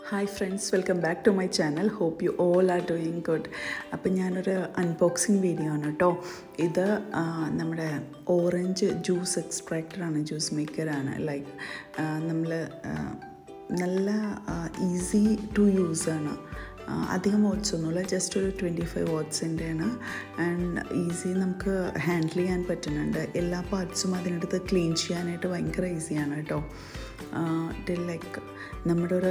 hi friends welcome back to my channel hope you all are doing good അപ്പം ഞാനൊരു unboxing video ആണ് കേട്ടോ ഇത് ആ, നമ്മുടെ ഓറഞ്ച് ജ്യൂസ് എക്സ്ട്രാക്ടറാണ് ജ്യൂസ് മേക്കറാണ് ലൈക്ക് നമ്മൾ നല്ല ഈസി ടു യൂസ് ആണ് ആ, അധികം വാട്ട്സ് ഒന്നുമില്ല ജസ്റ്റ് ഒരു ട്വൻറ്റി ഫൈവ് വാട്ട്സിൻ്റെയാണ് ആൻഡ് ഈസി നമുക്ക് ഹാൻഡിൽ ചെയ്യാൻ പറ്റുന്നുണ്ട് എല്ലാ പാർട്സും അതിനടുത്ത് ക്ലീൻ ചെയ്യാനായിട്ട് ഭയങ്കര ഈസിയാണ് കേട്ടോ ലൈക്ക് നമ്മുടെ ഒരു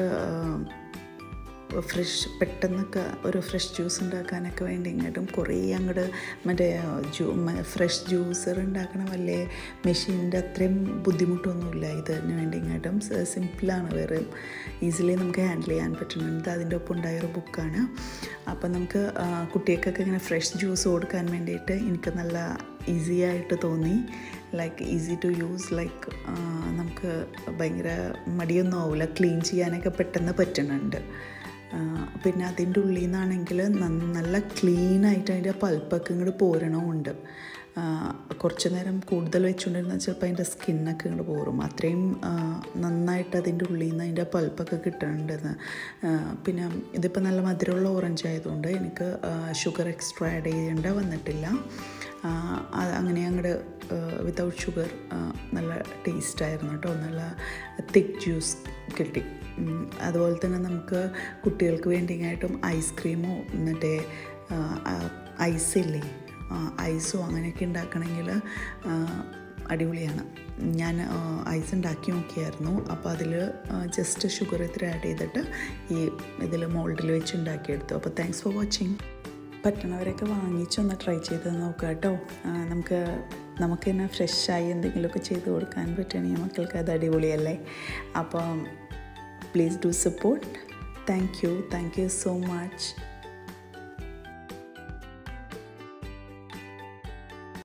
ഫ്രഷ് പെട്ടെന്നൊക്കെ ഒരു ഫ്രഷ് ജ്യൂസ് ഉണ്ടാക്കാനൊക്കെ വേണ്ടി ഇങ്ങോട്ടും കുറേ അങ്ങോട്ട് മറ്റേ ജ്യൂ ഫ്രഷ് ജ്യൂസർ ഉണ്ടാക്കണ വലിയ മെഷീൻ്റെ അത്രയും ബുദ്ധിമുട്ടൊന്നുമില്ല ഇതിന് വേണ്ടി ഇങ്ങോട്ടും സിമ്പിളാണ് വേറെ ഈസിലി നമുക്ക് ഹാൻഡിൽ ചെയ്യാൻ പറ്റുന്നുണ്ട് അതിൻ്റെ ഒപ്പം ഉണ്ടായൊരു ബുക്കാണ് അപ്പം നമുക്ക് ആ, കുട്ടികൾക്കൊക്കെ ഇങ്ങനെ ഫ്രഷ് ജ്യൂസ് കൊടുക്കാൻ വേണ്ടിയിട്ട് എനിക്ക് നല്ല ഈസി ആയിട്ട് തോന്നി like easy to use like നമുക്ക് ഭയങ്കര മടിയൊന്നും ആവില്ല ക്ലീൻ ചെയ്യാനൊക്കെ പെട്ടെന്ന് പറ്റുന്നുണ്ട് ആ, പിന്നെ അതിൻ്റെ ഉള്ളിൽ നിന്നാണെങ്കിൽ നല്ല ക്ലീനായിട്ട് അതിൻ്റെ പൾപ്പൊക്കെ ഇങ്ങോട്ട് പോരണമുണ്ട് ആ, കുറച്ച് നേരം കൂടുതൽ വെച്ചുകൊണ്ടിരുന്നാൽ ചിലപ്പോൾ അതിൻ്റെ സ്കിന്നൊക്കെ ഇങ്ങോട്ട് പോരും അത്രയും ആ, നന്നായിട്ട് അതിൻ്റെ ഉള്ളിൽ നിന്ന് അതിൻ്റെ പൾപ്പൊക്കെ കിട്ടുന്നുണ്ടെന്ന് ആ, പിന്നെ ഇതിപ്പോൾ നല്ല മധുരമുള്ള ഓറഞ്ച് ആയതുകൊണ്ട് എനിക്ക് ഷുഗർ എക്സ്ട്രാ ആഡ് ചെയ്യേണ്ട വന്നിട്ടില്ല ആ, അത് അങ്ങനെ അങ്ങോട്ട് വിതൗട്ട് ഷുഗർ നല്ല ടേസ്റ്റായിരുന്നു കേട്ടോ നല്ല തിക്ക് ജ്യൂസ് കിട്ടി ഉം, അതുപോലെ തന്നെ നമുക്ക് കുട്ടികൾക്ക് വേണ്ടിയായിട്ടും ഐസ്ക്രീമോ മറ്റേ ഐസില്ലേ ഐസോ അങ്ങനെയൊക്കെ ഉണ്ടാക്കണമെങ്കിൽ അടിപൊളിയാണ് ഞാൻ ഐസ് ഉണ്ടാക്കി നോക്കിയായിരുന്നു അപ്പോൾ അതിൽ ജസ്റ്റ് ഷുഗർ ഇത്തിരി ആഡ് ചെയ്തിട്ട് ഈ ഇതിൽ മോൾഡിൽ വെച്ച് ഉണ്ടാക്കിയെടുത്തു അപ്പോൾ താങ്ക്സ് ഫോർ വാച്ചിങ് പറ്റണവരൊക്കെ വാങ്ങിച്ചൊന്ന് ട്രൈ ചെയ്ത് നോക്കുക കേട്ടോ ആ, നമുക്ക് നമുക്ക് തന്നെ ഫ്രഷായി എന്തെങ്കിലുമൊക്കെ ചെയ്ത് കൊടുക്കാൻ പറ്റുകയാണെങ്കിൽ മക്കൾക്ക് അത് അടിപൊളിയല്ലേ അപ്പം please do support thank you thank you so much